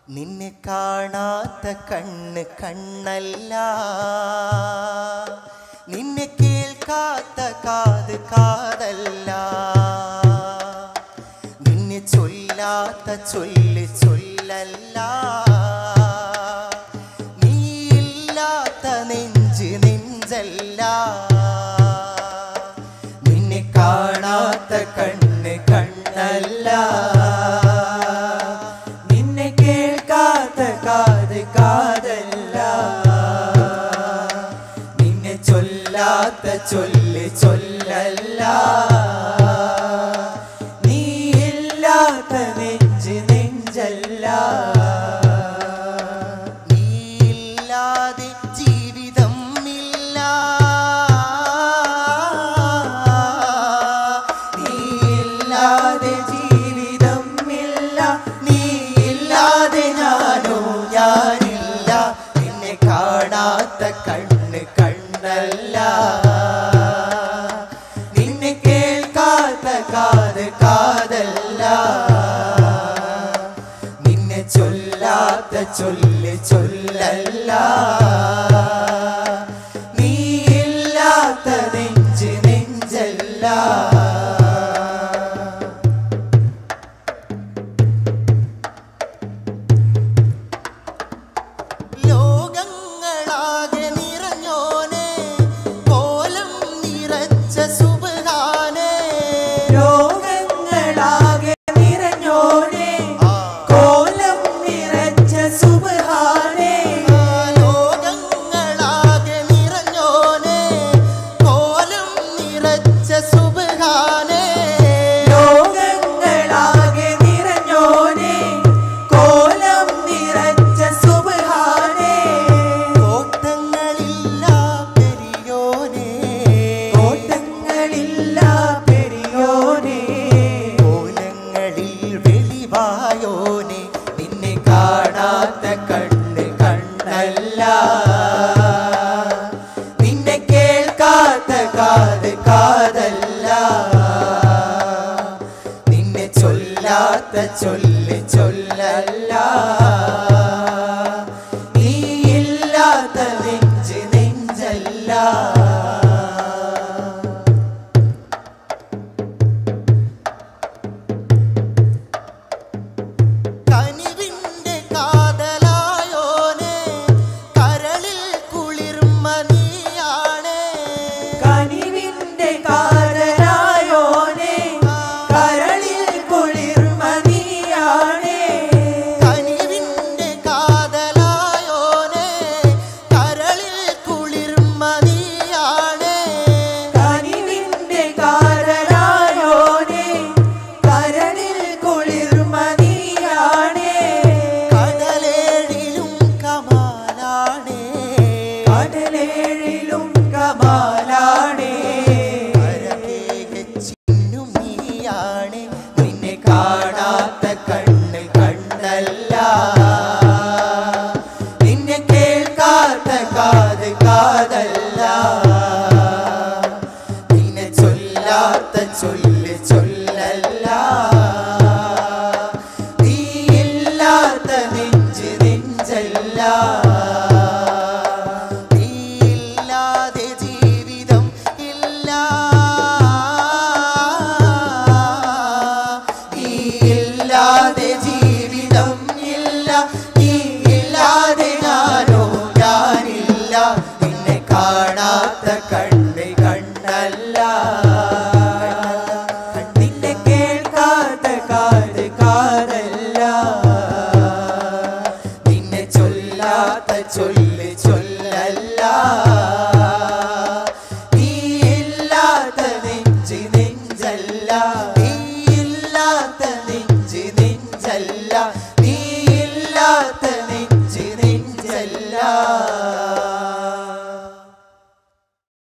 നിന്നെ കാണാത്ത കണ്ണ് കണ്ണല്ല നിന്നെ കേൾക്കാത്ത കാത് കാതല്ല നിന്നെ ചൊല്ലാത്ത ചൊല്ല് ചൊല്ലല്ല നീയില്ലാത്ത നെഞ്ച് നെഞ്ചല്ല നിന്നെ കാണാത്ത കണ്ണ് കണ്ണല്ല നിന്നെ കേൾക്കാത്ത കാത് കാതല്ല നിന്നെ ചൊല്ലാത്ത ചൊല്ല് ചൊല്ലല്ല നീയില്ലാത്ത നെഞ്ച് നെഞ്ചല്ല നീയില്ലാതെ ജീവിതം ഇല്ല നീയില്ലാതെ ജീവിതം ഇല്ല നീയില്ലാതെ ഞാനോ ഞാനില്ല നിന്നെ കാണാത്ത കണ്ണ് കണ്ണല്ല നിന്നെ കേൾക്കാത്ത കാത് കാതല്ല നിന്നെ ചൊല്ലാത്ത ചൊല്ല് ചൊല്ലല്ല നീയില്ലാത്ത നെഞ്ച് നെഞ്ചല്ല ലോകങ്ങളാകെ നിറഞ്ഞോനെ കോലം നിറച്ച സുബാനെ ലോകങ്ങളാകെ നിറഞ്ഞോനെ കോലം നിറച്ച സുബ്ഹാനേ ലോകങ്ങളാകെ നിറഞ്ഞോനെ കോലം നിറച്ച സുബാനെ ലോകങ്ങളാകെ നിറഞ്ഞോനെ കോലം നിറച്ച സുബ്ഹാനേ കോട്ടങ്ങളില്ല പെരിയോനെ കോട്ടങ്ങളില്ല പെരിയോനെ കോലങ്ങളിൽ വെളിവായോനെ നിന്നെ കാണാത്ത കണ്ണ് കണ്ണല്ല നിന്നെ കേൾക്കാത്ത കാത് കാതല്ല നിന്നെ ചൊല്ലാത്ത ചൊല്ല് ചൊല്ലല്ല നീയില്ലാത്ത നെഞ്ച് നെഞ്ചല്ല കനിവിന്റെ കാതലായോനെ കരളിൽ കുളിർമ നീയാണേ കനിവിന്റെ കാരനായോനെ കരളിൽ കുളിർമതിയാണേ കനിവിന്റെ കാതലായോനെ കരളിൽ കുളിർമ നീയാണേ കനിവിന്റെ കാരനായോനെ കരളിൽ കുളിർമതിയാണേ കടലേഴിലും കമാലാണേ കടലേഴിലും കമാലാണേ ചിന്നും നീയാണേ നിന്നെ കാണാത്ത കണ്ണ് കണ്ണല്ല നിന്നെ കേൾക്കാത്ത കാത് കാതല്ല നിന്നെ ചൊല്ലാത്ത ചൊല്ല് ചൊല്ലല്ല നീയില്ലാത്ത നെഞ്ച് നെഞ്ചല്ല നീയില്ലാതെ ജീവിതം ഇല്ല നീയില്ലാതെ ജീവിതം ഇല്ല നീയില്ലാതെ ഞാനോ ഞാനില്ല നിന്നെ കാണാത്ത കണ്ണ് കണ്ണല്ല നിന്നെ കേൾക്കാത്ത കാത് കാതല്ല നിന്നെ ചൊല്ലാത്ത ചൊല്ല് ചൊല്ലല്ല